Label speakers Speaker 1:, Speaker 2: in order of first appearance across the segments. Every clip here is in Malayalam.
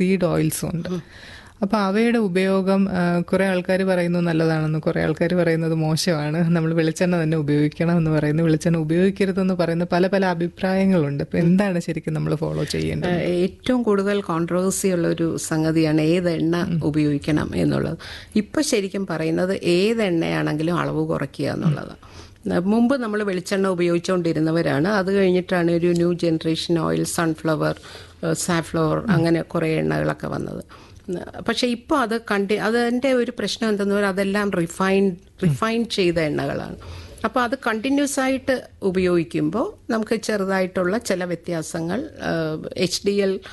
Speaker 1: സീഡ് ഓയിൽസും ഉണ്ട് അപ്പോൾ അവയുടെ ഉപയോഗം കുറേ ആൾക്കാർ പറയുന്നത് നല്ലതാണെന്ന് കുറേ ആൾക്കാർ പറയുന്നത് മോശമാണ് നമ്മൾ വെളിച്ചെണ്ണ തന്നെ ഉപയോഗിക്കണം എന്ന് പറയുന്നു വെളിച്ചെണ്ണ ഉപയോഗിക്കരുതെന്ന് പറയുന്ന പല പല അഭിപ്രായങ്ങളുണ്ട് അപ്പോൾ എന്താണ് ശരിക്കും നമ്മൾ ഫോളോ ചെയ്യേണ്ടത്
Speaker 2: ഏഹ് ഏറ്റവും കൂടുതൽ കോൺട്രവേഴ്സി ഉള്ള ഒരു സംഗതിയാണ് ഏത് എണ്ണ ഉപയോഗിക്കണം എന്നുള്ളത് ഇപ്പം ശരിക്കും പറയുന്നത് ഏത് എണ്ണയാണെങ്കിലും അളവ് കുറയ്ക്കുക എന്നുള്ളതാണ് മുമ്പ് നമ്മൾ വെളിച്ചെണ്ണ ഉപയോഗിച്ചുകൊണ്ടിരുന്നവരാണ് അത് കഴിഞ്ഞിട്ടാണ് ഒരു new generation oil sunflower safflower അങ്ങനെ കുറേ എണ്ണകളൊക്കെ വന്നത് പക്ഷേ ഇപ്പോൾ അത് കണ്ടി അതിൻ്റെ ഒരു പ്രശ്നം എന്തെന്ന് പറഞ്ഞാൽ അതെല്ലാം റിഫൈൻ റിഫൈൻ ചെയ്ത എണ്ണകളാണ് അപ്പോൾ അത് കണ്ടിന്യൂസ് ആയിട്ട് ഉപയോഗിക്കുമ്പോൾ നമുക്ക് ചെറുതായിട്ടുള്ള ചില വ്യത്യാസങ്ങൾ H D L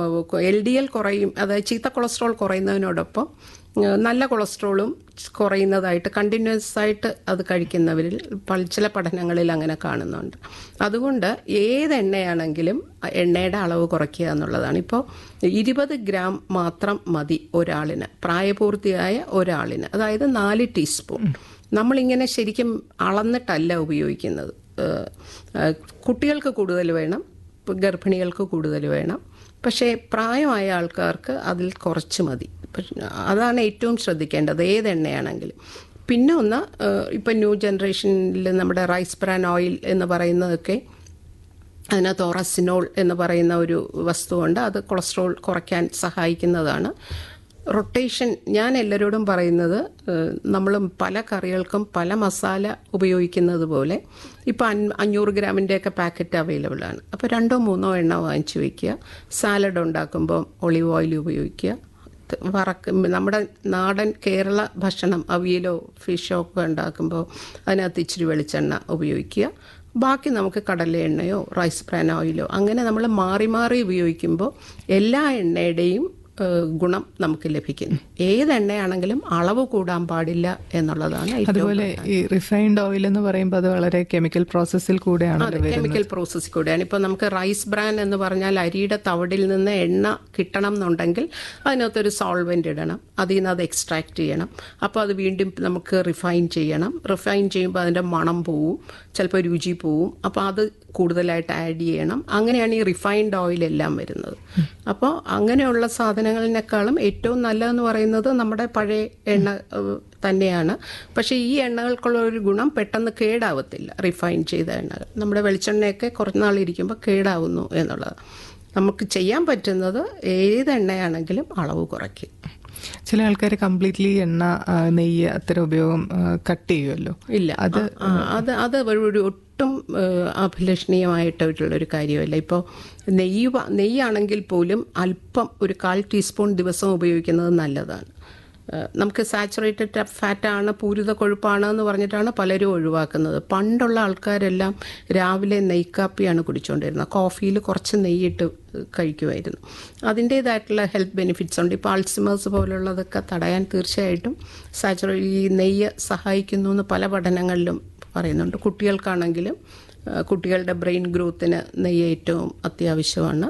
Speaker 2: L D L കുറയും അതായത് ചീത്ത കൊളസ്ട്രോൾ കുറയുന്നതിനോടൊപ്പം ഏഹ് നല്ല കൊളസ്ട്രോളും കുറയുന്നതായിട്ട് കണ്ടിന്യൂസ് ആയിട്ട് അത് കഴിക്കുന്നവരിൽ പല- ചില പഠനങ്ങളിൽ അങ്ങനെ കാണുന്നുണ്ട് അതുകൊണ്ട് ഏത് എണ്ണയാണെങ്കിലും എണ്ണയുടെ അളവ് കുറയ്ക്കുക എന്നുള്ളതാണ് ഇപ്പോൾ ഇരുപത് ഗ്രാം മാത്രം മതി ഒരാളിന് പ്രായപൂർത്തിയായ ഒരാളിന് അതായത് നാല് ടീസ്പൂൺ നമ്മളിങ്ങനെ ശരിക്കും അളന്നിട്ടല്ല ഉപയോഗിക്കുന്നത് ഏഹ് ഏഹ് കുട്ടികൾക്ക് കൂടുതൽ വേണം ഇപ്പം ഗർഭിണികൾക്ക് കൂടുതൽ വേണം പക്ഷേ പ്രായമായ ആൾക്കാർക്ക് അതിൽ കുറച്ച് മതി പക്ഷെ അതാണ് ഏറ്റവും ശ്രദ്ധിക്കേണ്ടത് ഏത് എണ്ണയാണെങ്കിലും പിന്നെ ഒന്ന് ഏഹ് ഇപ്പം ന്യൂ ജനറേഷനിൽ നമ്മുടെ റൈസ് ബ്രാൻ ഓയിൽ എന്ന് പറയുന്നതൊക്കെ അതിനകത്ത് ഒറസിനോൾ എന്ന് പറയുന്ന ഒരു വസ്തുവുണ്ട് അത് കൊളസ്ട്രോൾ കുറയ്ക്കാൻ സഹായിക്കുന്നതാണ് റൊട്ടേഷൻ ഞാൻ എല്ലാവരോടും പറയുന്നത് നമ്മൾ പല കറികൾക്കും പല മസാല ഉപയോഗിക്കുന്നത് പോലെ ഇപ്പോൾ അൻ അഞ്ഞൂറ് ഗ്രാമിൻ്റെയൊക്കെ പാക്കറ്റ് അവൈലബിൾ ആണ് അപ്പോൾ രണ്ടോ മൂന്നോ എണ്ണ വാങ്ങിച്ചു വയ്ക്കുക സാലഡ് ഉണ്ടാക്കുമ്പോൾ ഒളിവ് ഓയിൽ ഉപയോഗിക്കുക വറക്ക് നമ്മുടെ നാടൻ കേരള ഭക്ഷണം അവിയലോ ഫിഷോ ഒക്കെ ഉണ്ടാക്കുമ്പോൾ അതിനകത്ത് ഇച്ചിരി വെളിച്ചെണ്ണ ഉപയോഗിക്കുക ബാക്കി നമുക്ക് കടല എണ്ണയോ റൈസ് ബ്രാൻ ഓയിലോ അങ്ങനെ നമ്മൾ മാറി മാറി ഉപയോഗിക്കുമ്പോൾ എല്ലാ എണ്ണയുടെയും ഏഹ്, ഗുണം നമുക്ക് ലഭിക്കുന്നു ഏത് എണ്ണയാണെങ്കിലും അളവ് കൂടാൻ പാടില്ല എന്നുള്ളതാണ് ഏറ്റവും
Speaker 1: അതുപോലെ ഈ റിഫൈൻഡ് ഓയിൽ എന്ന് പറയുമ്പോൾ അത് വളരെ കെമിക്കൽ പ്രോസസ്സിൽ കൂടെയാണല്ലോ വരുന്നത്
Speaker 2: കെമിക്കൽ പ്രോസസ്സിൽ കൂടെയാണ് ഇപ്പോൾ നമുക്ക് റൈസ് ബ്രാൻ എന്ന് പറഞ്ഞാൽ അരിയുടെ തവിടിൽ നിന്ന് എണ്ണ കിട്ടണം എന്നുണ്ടെങ്കിൽ അതിനകത്തൊരു സോൾവെൻ്റ് ഇടണം അതിൽ നിന്ന് അത് എക്സ്ട്രാക്ട് ചെയ്യണം അപ്പോൾ അത് വീണ്ടും നമുക്ക് റിഫൈൻ ചെയ്യണം റിഫൈൻ ചെയ്യുമ്പോൾ അതിൻ്റെ മണം പോവും ചിലപ്പോൾ രുചി പോവും അപ്പോൾ അത് കൂടുതലായിട്ട് ആഡ് ചെയ്യണം അങ്ങനെയാണ് ഈ റിഫൈൻഡ് ഓയിൽ എല്ലാം വരുന്നത് അപ്പോൾ അങ്ങനെയുള്ള സാധനങ്ങളിനേക്കാളും ഏറ്റവും നല്ലതെന്ന് പറയുന്നത് നമ്മുടെ പഴയ എണ്ണ ഏഹ്, തന്നെയാണ് പക്ഷേ ഈ എണ്ണകൾക്കുള്ള ഒരു ഗുണം പെട്ടെന്ന് കേടാവത്തില്ല റിഫൈൻ ചെയ്ത എണ്ണകൾ നമ്മുടെ വെളിച്ചെണ്ണയൊക്കെ കുറച്ച് നാൾ ഇരിക്കുമ്പോൾ കേടാവുന്നു എന്നുള്ളത് നമുക്ക് ചെയ്യാൻ പറ്റുന്നത് ഏത് എണ്ണയാണെങ്കിലും അളവ് കുറയ്ക്കും
Speaker 1: ചില ആൾക്കാർ കംപ്ലീറ്റ്ലി എണ്ണ ആ, നെയ്യ് അത്തരം ഉപയോഗം കട്ട് ചെയ്യുമല്ലോ
Speaker 2: ഇല്ല അത് അത് അത് ഒരു ഒട്ടും ഏഹ്, അഭിലഷണീയമായിട്ടുള്ള ഒരു കാര്യമല്ല ഇപ്പോൾ നെയ്യ് വ- നെയ്യാണെങ്കിൽ പോലും അല്പം ഒരു കാൽ ടീസ്പൂൺ ദിവസം ഉപയോഗിക്കുന്നത് നല്ലതാണ് ഏഹ്, നമുക്ക് സാച്ചുറേറ്റഡ് ഫാറ്റാണ് പൂരിത കൊഴുപ്പാണ് എന്ന് പറഞ്ഞിട്ടാണ് പലരും ഒഴിവാക്കുന്നത് പണ്ടുള്ള ആൾക്കാരെല്ലാം രാവിലെ നെയ്ക്കാപ്പിയാണ് കുടിച്ചുകൊണ്ടിരുന്നത് കോഫിയിൽ കുറച്ച് നെയ്യിട്ട് കഴിക്കുമായിരുന്നു അതിൻ്റേതായിട്ടുള്ള ഹെൽത്ത് ബെനിഫിറ്റ്സ് ഉണ്ട് ഇപ്പോൾ അൾസിമേഴ്സ് പോലുള്ളതൊക്കെ തടയാൻ തീർച്ചയായിട്ടും സാച്ചുറേ ഈ നെയ്യ് സഹായിക്കുന്നു എന്ന് പല പഠനങ്ങളിലും പറയുന്നുണ്ട് കുട്ടികൾക്കാണെങ്കിലും ആ, കുട്ടികളുടെ ബ്രെയിൻ ഗ്രോത്തിന് നെയ്യ് ഏറ്റവും അത്യാവശ്യമാണ്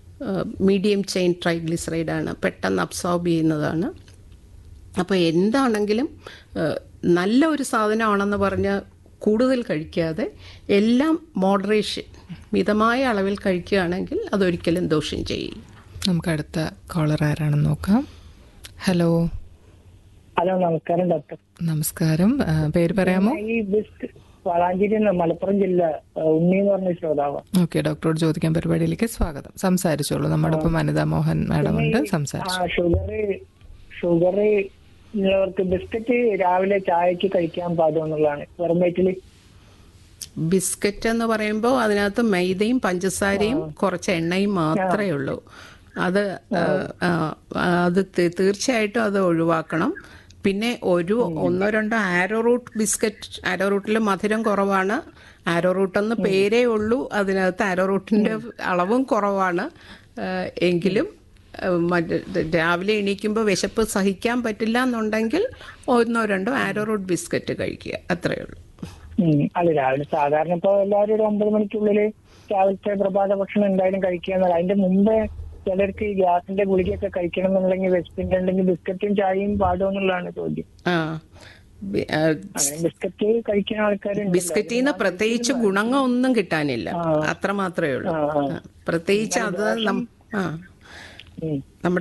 Speaker 2: മീഡിയം ചെയിൻ ട്രൈഗ്ലിസറൈഡാണ് പെട്ടെന്ന് അബ്സോർബ് ചെയ്യുന്നതാണ് അപ്പോൾ എന്താണെങ്കിലും ആ, നല്ല ഒരു സാധനമാണെന്ന് പറഞ്ഞ് കൂടുതൽ കഴിക്കാതെ എല്ലാം മോഡറേഷൻ മിതമായ അളവിൽ കഴിക്കുകയാണെങ്കിൽ അതൊരിക്കലും ദോഷം ചെയ്യില്ല
Speaker 1: നമുക്ക് അടുത്ത കോളർ ആരാണെന്ന് നോക്കാം ഹലോ
Speaker 3: ഹലോ നമസ്കാരം ഡോക്ടർ
Speaker 1: നമസ്കാരം ആ, പേര് പറയാമോ
Speaker 3: ഈ ബെസ്റ്റ് വളാഞ്ചേരി എന്ന മലപ്പുറം ജില്ല ആ, ഉണ്ണി എന്ന് പറഞ്ഞ ശ്രോതാവാണ്
Speaker 1: ഓക്കെ ഡോക്ടറോട് ചോദിക്കാൻ പരിപാടിയിലേക്ക് സ്വാഗതം സംസാരിച്ചോളൂ നമ്മുടെ ഒപ്പം അനിത മോഹൻ മാഡം ഉണ്ട്
Speaker 3: ആ
Speaker 1: സംസാരിച്ചു
Speaker 3: ഷുഗർ ഷുഗർ ഉള്ളവർക്ക് ബിസ്ക്കറ്റ് രാവിലെ ചായക്ക് കഴിക്കാൻ പാടുമെന്നുള്ളതാണ് വെറും വയറ്റില്
Speaker 2: ബിസ്ക്കറ്റ് എന്ന് പറയുമ്പോൾ അതിനകത്ത് മൈദയും പഞ്ചസാരയും കുറച്ച് എണ്ണയും മാത്രമേ ഉള്ളൂ അത് ആ, ആ, അത് തീ- തീർച്ചയായിട്ടും അത് ഒഴിവാക്കണം പിന്നെ ഒരു ഒന്നോ രണ്ടോ ആരോ റൂട്ട് ബിസ്ക്കറ്റ് ആരോ റൂട്ടിൽ മധുരം കുറവാണ് ആരോ റൂട്ട് എന്ന് പേരേ ഉള്ളൂ അതിനകത്ത് ആരോ റൂട്ടിന്റെ അളവും കുറവാണ് ആ, എങ്കിലും ആ, മറ്റ് രാവിലെ എണീക്കുമ്പോൾ വിശപ്പ് സഹിക്കാൻ പറ്റില്ല എന്നുണ്ടെങ്കിൽ ഒന്നോ രണ്ടോ ആരോ റൂട്ട് ബിസ്ക്കറ്റ് കഴിക്കുക അത്രയേ ഉള്ളൂ
Speaker 3: ഉം. അല്ല രാവിലെ സാധാരണ ഇപ്പൊ എല്ലാവരും ഒരു ഒമ്പത് മണിക്കുള്ളില് രാവിലത്തെ പ്രഭാത ഭക്ഷണം എന്തായാലും കഴിക്കുക എന്നല്ല അതിന്റെ മുമ്പേ ചിലർക്ക് ഈ ഗ്യാസിന്റെ ഗുളികയൊക്കെ കഴിക്കണം എന്നുണ്ടെങ്കിൽ വിശപ്പിന്റെ ഉണ്ടെങ്കിൽ ബിസ്ക്കറ്റും ചായയും പാടുമെന്നുള്ളതാണ് ചോദ്യം
Speaker 2: ആ ബി- ആ,
Speaker 3: അങ്ങനെ ബിസ്ക്കറ്റ് കഴിക്കുന്ന ആൾക്കാരുണ്ട്
Speaker 2: ബിസ്ക്കറ്റിൽ നിന്ന് പ്രത്യേകിച്ച് ഗുണങ്ങൾ ഒന്നും കിട്ടാനില്ല അത്ര മാത്രമേ ഉള്ളൂ
Speaker 3: ആ, ആ.
Speaker 2: ആ, പ്രത്യേകിച്ച് അത് നം- ആ
Speaker 3: ഉം.
Speaker 2: നമ്മുടെ